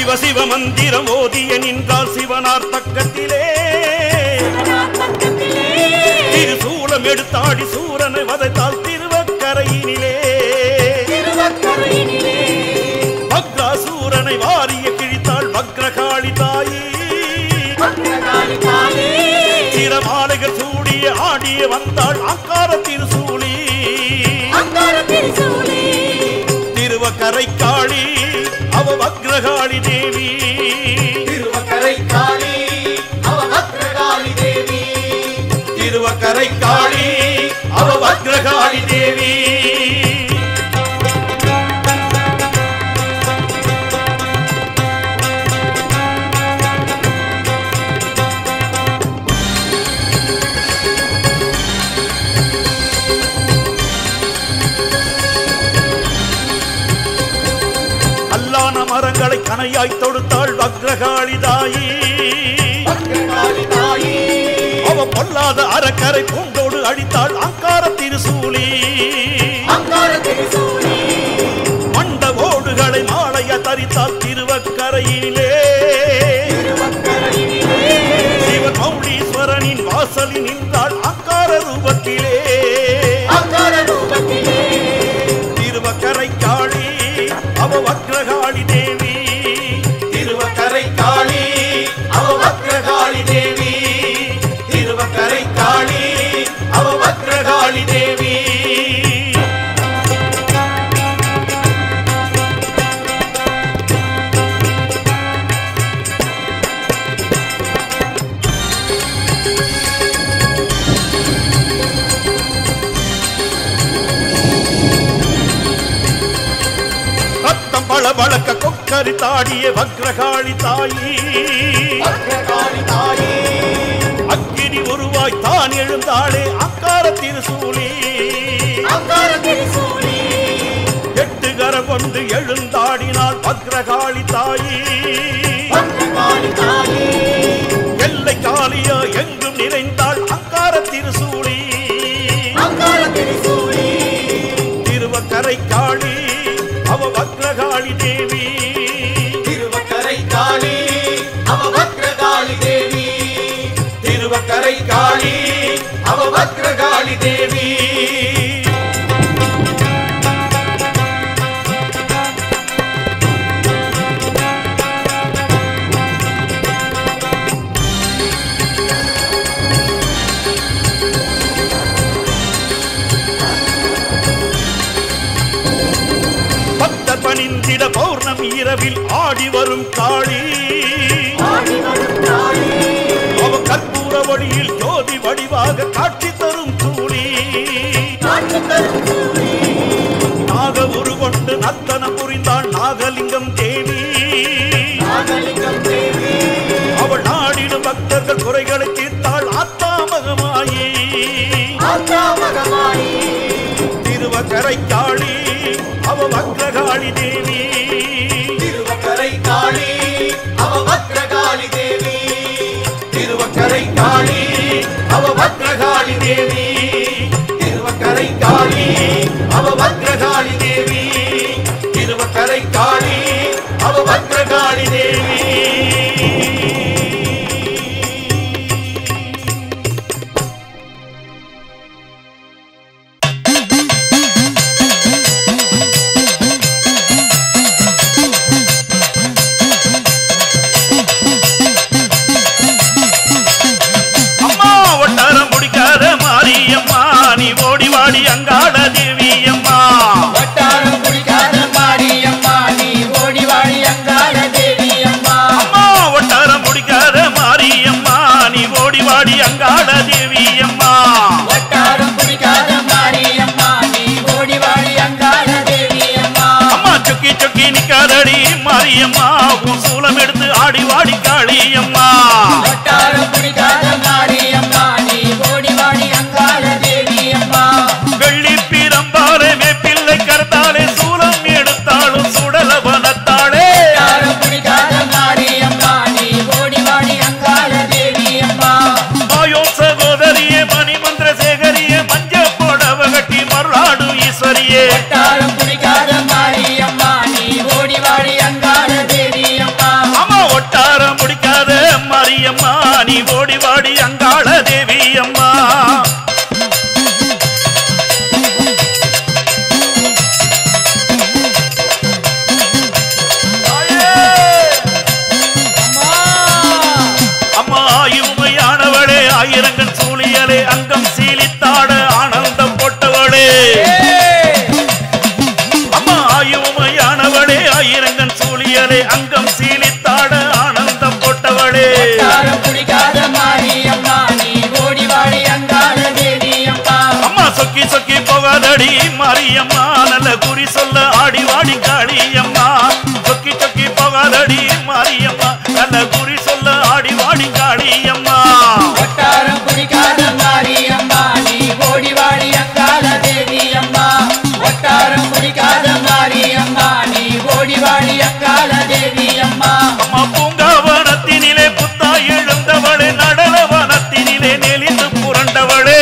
சிவ சிவ மந்திரம் ஓதிய நின்றால் சிவனார் பக்கத்திலே திருசூலம் எடுத்தாடி சூரனை வதைத்தால் திருவக்கரையினிலே வக்ராசூரனை வாரிய கிழித்தாள் வக்ரகாளி தாயி திறமாலைகள் சூடிய ஆடிய வந்தாள் அங்கார திருசூலி திருவக்கரை காளி அவ வக்ரகாளி தேவி திருவக்கரை காளி அவ பத்ரகாளி தேவி திருவக்கரை காளி அவ வக்ரகாளி தேவி கல்லான மரங்களை கனையாய் தொடுத்தாள் வக்ரகாளி தாயி பத்ரகாளி தாயி அவ பொல்லாத அறக்கரை பூண்டோடு அடித்தாள் அங்கார திருசூலி அங்கார திருசூலி மண்ட ஓடுகளை மாலைய தரித்தால் திருவக்கரையிலே திருவக்கரையிலே சிவன் மௌலீஸ்வரனின் வாசலில் நின்றாள் அங்கார ரூபத்திலே அங்கார ரூபத்திலே திருவக்கரை காளி அவ வக்ரகாளி தேவி திருவக்கரை காளி அவ பத்ரகாளி தேவி திருவக்கரை காளி அவ பத்ரகாளி தேவி ரத்தம் பளபளக்க கொக்கரி தாடிய வக்ரகாளி தாயி பத்ரகாளி தாயி அக்கினி உருவாய் தான் எழுந்தாளே அங்கார திருசூலி அங்கார திருசூலி எட்டு கர கொண்டு எழுந்தாடினாள் வக்ரகாளி தாயி பத்ரகாளி தாயி எல்லை காளியா எங்கும் நிறைந்தாள் அங்கார திருசூலி அங்கார திருசூலி திருவக்கரை காளி அவ வக்ரகாளி தேவி திருவக்கரை காளி அவ பத்ரகாளி தேவி திருவக்கரை காளி அவ பத்ரகாளி தேவி பக்தர் பணிந்திட பௌர்ணமி இரவில் ஆடி வரும் காளி ஆடி வரும் காளி அவ கற்பூர வழியில் ஜோதி வடிவாக காட்சி தரும் சூழி காட்சி தரும் சூரி நாக உருகொண்டு நத்தனம் புரிந்தாள் நாகலிங்கம் தேவி நாகலிங்கம் தேவி அவள் நாடிடும் பக்தர்கள் குறைகளை தீர்த்தாள் ஆத்தாமகமாயி ஆத்தாமகமாயி திருவக்கரை காளி அவ வக்ரகாளி தேவி திருவக்கரை காளி அவ பத்ரகாளி தேவி திருவக்கரை காளி அவ பத்ரகாளி தேவி திருவக்கரை காளி அவ பத்ரகாளி தேவி திருவக்கரை காளி அவ பத்ரகாளி தேவி அம்மா ஒட்டாரம் முடிக்காத மாரியம்மா நீ ஓடி வாடி அங்காள தேவி அம்மா வட்டாரம் குடிக்காத மாரியம்மா நீ ஓடி வாடி அங்காள தேவி அம்மா அம்மா ஒட்டாரம் முடிக்காத மாரியம்மா நீ ஓடி வாடி அங்காள தேவி அம்மா வட்டாரம் குடிக்காத மாரியம்மா நீ ஓடி வாடி அங்காள தேவி அம்மா அம்மா சுக்கி சுக்கி நிக்காதடி மாரியம்மா உன் சூலம் எடுத்து ஆடி வாடி காளி அம்மா வட்டாரம் குடிக்காத மாரியம்மா நீ ஓடி வாடி அங்காள தேவி அம்மா வெள்ளி பிரம்பாலே வேப்பிள்ளை கருத்தாலே சூலம் எடுத்தாலும் சுடல வனத்தாளே வட்டாரம் குடிக்காத மாரியம்மா நீ ஓடி வாடி அங்காள தேவி அம்மா மாயோ சகோதரியே மணிமந்திர சேகரியே மஞ்ச புடவ கட்டி மருளாடு ஈஸ்வரியே வட்டாரம் குடிக்காத மாரியம்மா நீ ஓடி வாடி அங்காள தேவி அம்மா ஆயிரங்கன் சூழியலே அங்கம் சீலித்தாட ஆனந்தம் போட்டவளே அம்மா ஆயுமையானவளே ஆயிரங்கன் சூழியலே அங்கம் சீலித்தாட ஆனந்தம் போட்டவளே வட்டாரம் பிடிக்காத மாரியம்மா நீ ஓடி வாடி அங்காள தேவி அம்மா அம்மா சொக்கி சொக்கி போகாதடி மாரியம்மா நல்ல குறி சொல்ல ஆடி வாடி காளியம்மா சொக்கி சொக்கி போகாதடி மாரியம்மா நல்ல குறி சொல்ல ஆடி வாடி காளியம்மா வட்டாரம் பிடிக்காத மாரியம்மா நீ ஓடி வாடி அங்காள தேவி அம்மா வட்டாரம் பிடிக்காத மாரியம்மா நீ ஓடி வாடி அங்காள தேவி அம்மா அம்மா பூங்காவனத்தினிலே புத்தா எழுந்தவளே நடனவனத்தினிலே நெளிந்து புரண்டவளே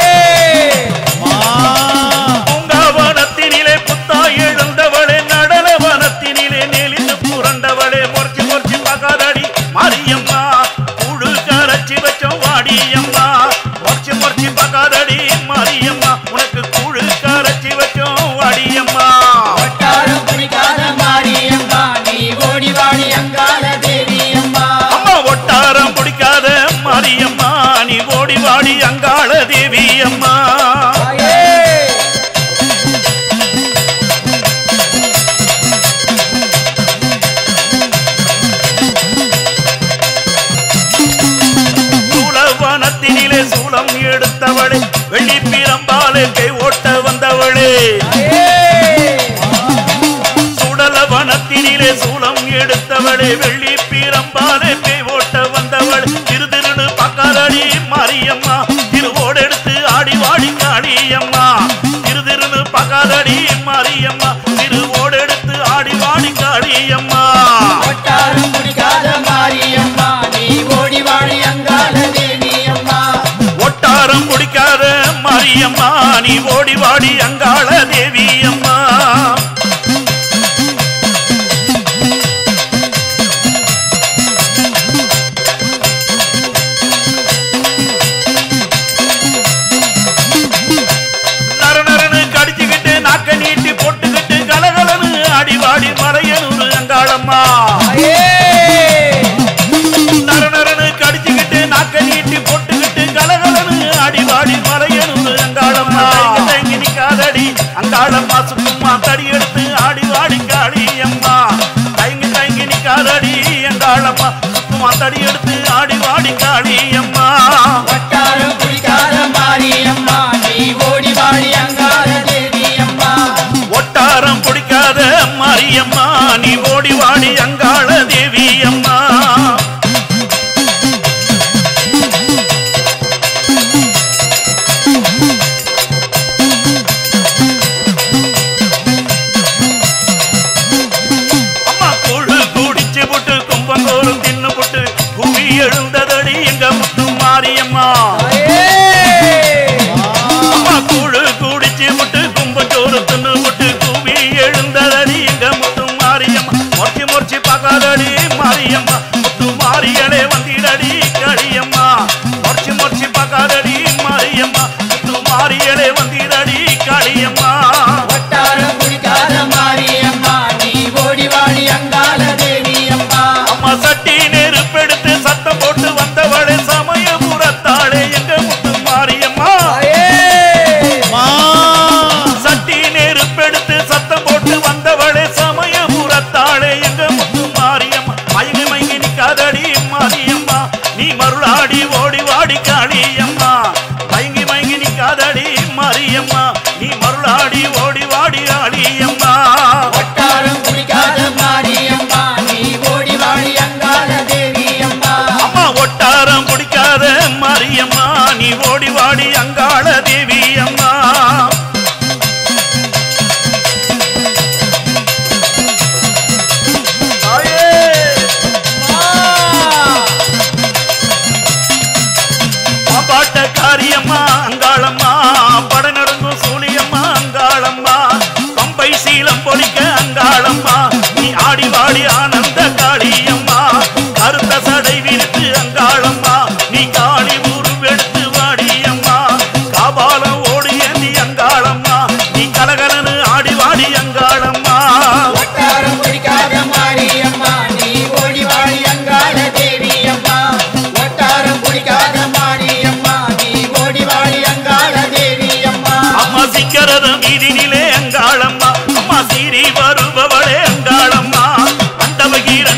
பூங்காவனத்தினிலே புத்தா எழுந்தவளே நடனவனத்தினிலே நெளிந்து புரண்டவளே மொர்ச்சி மொர்ச்சி பகாதடி மாரியம்மா குழு கரைச்சி வச்சோம் வாடியம்மா மொர்ச்சி மொர்ச்சி பகாதடி மாரியம்மா உனக்கு குழு கரைச்சி வச்சோம் வாடியம்மா வட்டாரம் பிடிக்காத மாரியம்மா நீ ஓடி வாடி அங்காள தேவி அம்மா அம்மா ஒட்டாரம் பிடிக்காத மாரியம்மா நீ ஓடி வாடி அங்காள தேவி அம்மா சூளவனத்தினிலே சூளம் எடுத்தவளே வெள்ளி பிரம்பாலே கை ஓட்ட வந்தவளே சுடலவனத்தினிலே சூளம் எடுத்தவளே வெள்ளி பிரம்பாலே கை ஓட்ட வந்தவள் திரு திருடு பக்காதடி மாரியம்மா திருவோடெடுத்து ஆடி வாடி காளியம்மா திரு திருடு பக்காதடி மாரியம்மா திருவோடெடுத்து ஆடி வாடி காளியம்மா வட்டாரம் பிடிக்காத மாரியம்மா நீ ஓடி வாடி அங்காள தேவி அம்மா ஒட்டாரம் குடிக்காத மாரியம்மா நீ ஓடி வாடி அங்காள தேவி அம்மா நரநரனு கடிச்சுக்கிட்டு நாக்க நீட்டி போட்டுக்கிட்டு கலகலனு ஆடி வாடி மலையனூர் அங்காளம்மா நரநரனு கடிச்சுக்கிட்டு நாக்க நீட்டி போட்டுக்கிட்டு கலகலனு ஆடி வாடி மலையனூர் அங்காளம்மா தங்கி நிக்காதடி அங்காளம்மா சுத்தம்மா தடி எடுத்து ஆடி வாடி காளி அம்மா தயங்கி தயங்கி நிக்காதடி அங்காளம்மா சுத்தம்மா தடி எடுத்து ஆடி வாடி காளி அம்மா வட்டாரம் பிடிக்காத மாரியம்மா நீ ஓடி வாடி அங்காள தேவி அம்மா ஒட்டாரம் பிடிக்காத மாரியம்மா நீ ஓடி வாடி அங்காள தேவி அம்மா அம்மா கூழு குடிச்சு புட்டு கும்பங்கோரு தின்னு புட்டு குவி எழுந்ததடி எங்க முத்து மாரியம்மா அம்மா கூழு குடிச்சு புட்டு கும்பச்சோறு தின்னு புட்டு குவி எழுந்ததடி எங்க முத்து மாரியம்மா மொர்ச்சி மொர்ச்சி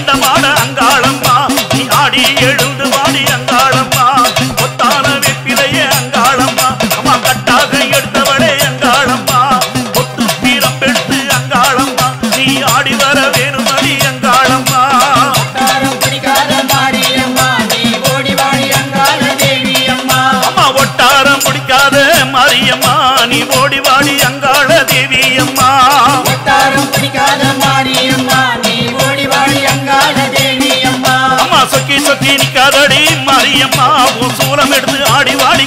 தண்டமாட அங்காளம்மா நீ ஆடி எழுந்து வாடி அங்காளம்மா கொத்தான வெப்பிலையே அங்காளம்மா அம்மா கட்டாக எடுத்தவளே அங்காளம்மா கொத்து பீரம்பெடுத்து அங்காளம்மா நீ ஆடி வர வேணுமடி அங்காளம்மா தாரம் பிடிக்காத மாரியம்மா நீ ஓடி வாடி அங்காள தேவி அம்மா அம்மா ஒட்டாரம் பிடிக்காத மாரியம்மா நீ ஓடி வாடி அங்காள தேவி அம்மா தாரம் பிடிக்காத மாரியம்மா நீ ஓடி வாடி அங்காள தேவி அம்மா அம்மா சொக்கி சொக்கி நிக்காதடி மாரியம்மா உன் சூலம் எடுத்து ஆடி வாடி